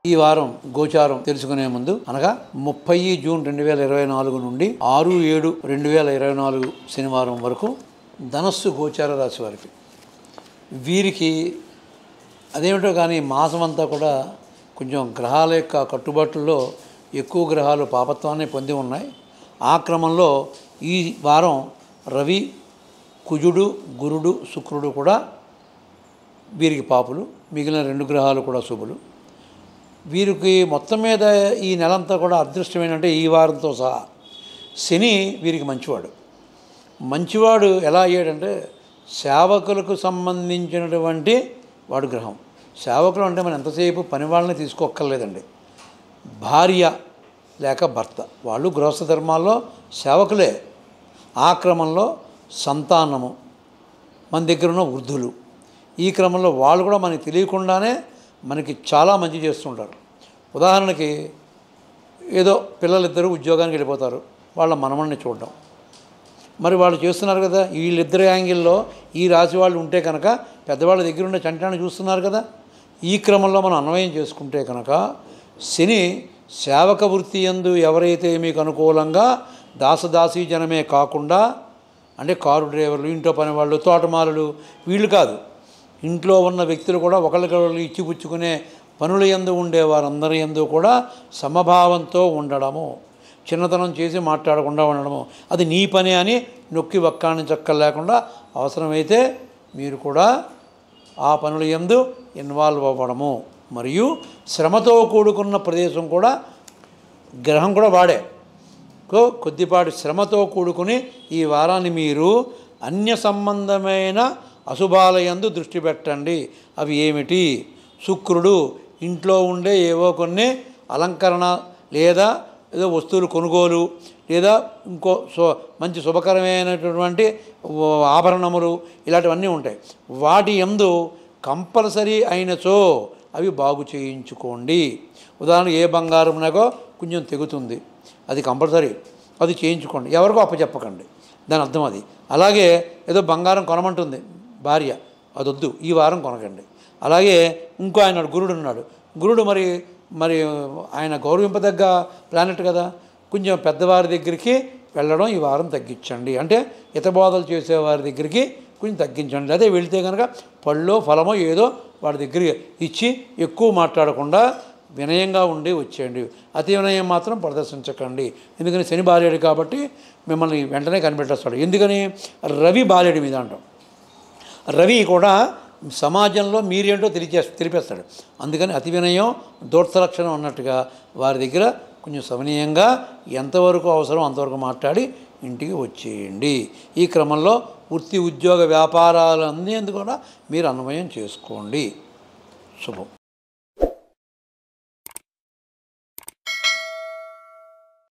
ఈ వారం గోచారం తెలుసుకునే ముందు అనగా ముప్పై జూన్ రెండు వేల ఇరవై నాలుగు నుండి ఆరు ఏడు రెండు వేల ఇరవై నాలుగు శనివారం వరకు ధనస్సు గోచార రాశి వారికి వీరికి అదేమిటో కానీ మాసం అంతా కూడా కొంచెం గ్రహాల యొక్క కట్టుబాట్లలో ఎక్కువ గ్రహాలు పాపత్వాన్ని పొంది ఉన్నాయి ఆ క్రమంలో ఈ వారం రవి కుజుడు గురుడు శుక్రుడు కూడా వీరికి పాపులు మిగిలిన రెండు గ్రహాలు కూడా శుభులు వీరికి మొత్తం మీద ఈ నెలంతా కూడా అదృష్టం ఏంటంటే ఈ వారంతో సహా శని వీరికి మంచివాడు మంచివాడు ఎలా అయ్యాడంటే సేవకులకు సంబంధించినటువంటి వాడు గ్రహం సేవకులు అంటే మనం ఎంతసేపు పని వాళ్ళని తీసుకోక్కర్లేదండి భార్య లేక భర్త వాళ్ళు గృహస్థ ధర్మాల్లో సేవకులే ఆ క్రమంలో సంతానము మన దగ్గర ఉన్న వృద్ధులు ఈ క్రమంలో వాళ్ళు కూడా మనకి తెలియకుండానే మనకి చాలా మంచి చేస్తుంటారు ఉదాహరణకి ఏదో పిల్లలిద్దరూ ఉద్యోగానికి వెళ్ళిపోతారు వాళ్ళ మనమల్ని చూడడం మరి వాళ్ళు చేస్తున్నారు కదా వీళ్ళిద్దరి యాంగిల్లో ఈ రాశి వాళ్ళు ఉంటే కనుక పెద్దవాళ్ళ దగ్గర ఉండే చంటాన్ని చూస్తున్నారు కదా ఈ క్రమంలో మనం అన్వయం చేసుకుంటే కనుక శని సేవక వృత్తి ఎందు ఎవరైతే మీకు అనుకూలంగా దాసదాసీ జనమే కాకుండా అంటే కారు డ్రైవర్లు ఇంట్లో పనివాళ్ళు తోటమాలులు వీళ్ళు కాదు ఇంట్లో ఉన్న వ్యక్తులు కూడా ఒకరికొకరు ఇచ్చిపుచ్చుకునే పనులు ఎందు ఉండే వారందరి ఎందు కూడా సమభావంతో ఉండడము చిన్నతనం చేసి మాట్లాడకుండా ఉండడము అది నీ పని అని నొక్కి వక్కాని చక్క లేకుండా అవసరమైతే మీరు కూడా ఆ పనుల ఎందు ఇన్వాల్వ్ అవ్వడము మరియు శ్రమతో కూడుకున్న ప్రదేశం కూడా గ్రహం కూడా వాడే కో కొద్దిపాటి శ్రమతో కూడుకుని ఈ వారాన్ని మీరు అన్య సంబంధమైన అశుభాలయందు దృష్టి పెట్టండి అవి ఏమిటి శుక్రుడు ఇంట్లో ఉండే ఏవో కొన్ని అలంకరణ లేదా ఏదో వస్తువులు కొనుగోలు లేదా ఇంకో సో మంచి శుభకరమైనటువంటి ఓ ఆభరణములు ఇలాంటివన్నీ ఉంటాయి వాటి ఎందు కంపల్సరీ అయినచో అవి బాగు చేయించుకోండి ఉదాహరణ ఏ బంగారం నాకో కొంచెం తెగుతుంది అది కంపల్సరీ అది చేయించుకోండి ఎవరికో అప్పచెప్పకండి దాని అర్థం అది అలాగే ఏదో బంగారం కొనమంటుంది భార్య అదొద్దు ఈ వారం కొనకండి అలాగే ఇంకో ఆయన గురుడు ఉన్నాడు గురుడు మరి మరి ఆయన గౌరవింపదగ్గ ప్లానెట్ కదా కొంచెం పెద్దవారి దగ్గరికి వెళ్ళడం ఈ వారం తగ్గించండి అంటే హితబోధలు చేసేవారి దగ్గరికి కొంచెం తగ్గించండి అదే వెళితే కనుక పళ్ళో ఫలమో ఏదో వాడి దగ్గర ఇచ్చి ఎక్కువ మాట్లాడకుండా వినయంగా ఉండి వచ్చేయండి అతి వినయం మాత్రం ప్రదర్శించకండి ఎందుకని శని బాలేడు కాబట్టి మిమ్మల్ని వెంటనే కనిపెట్టేస్తాడు ఎందుకని రవి బాలేడు మీద అంటాం రవి కూడా సమాజంలో మీరేంటో తెలిచే తెలిపేస్తాడు అందుకని అతి వినయం దూర్త లక్షణం అన్నట్టుగా వారి దగ్గర కొంచెం సమనీయంగా ఎంతవరకు అవసరం అంతవరకు మాట్లాడి ఇంటికి వచ్చేయండి ఈ క్రమంలో వృత్తి ఉద్యోగ వ్యాపారాలు అన్నీ కూడా మీరు అన్వయం చేసుకోండి శుభం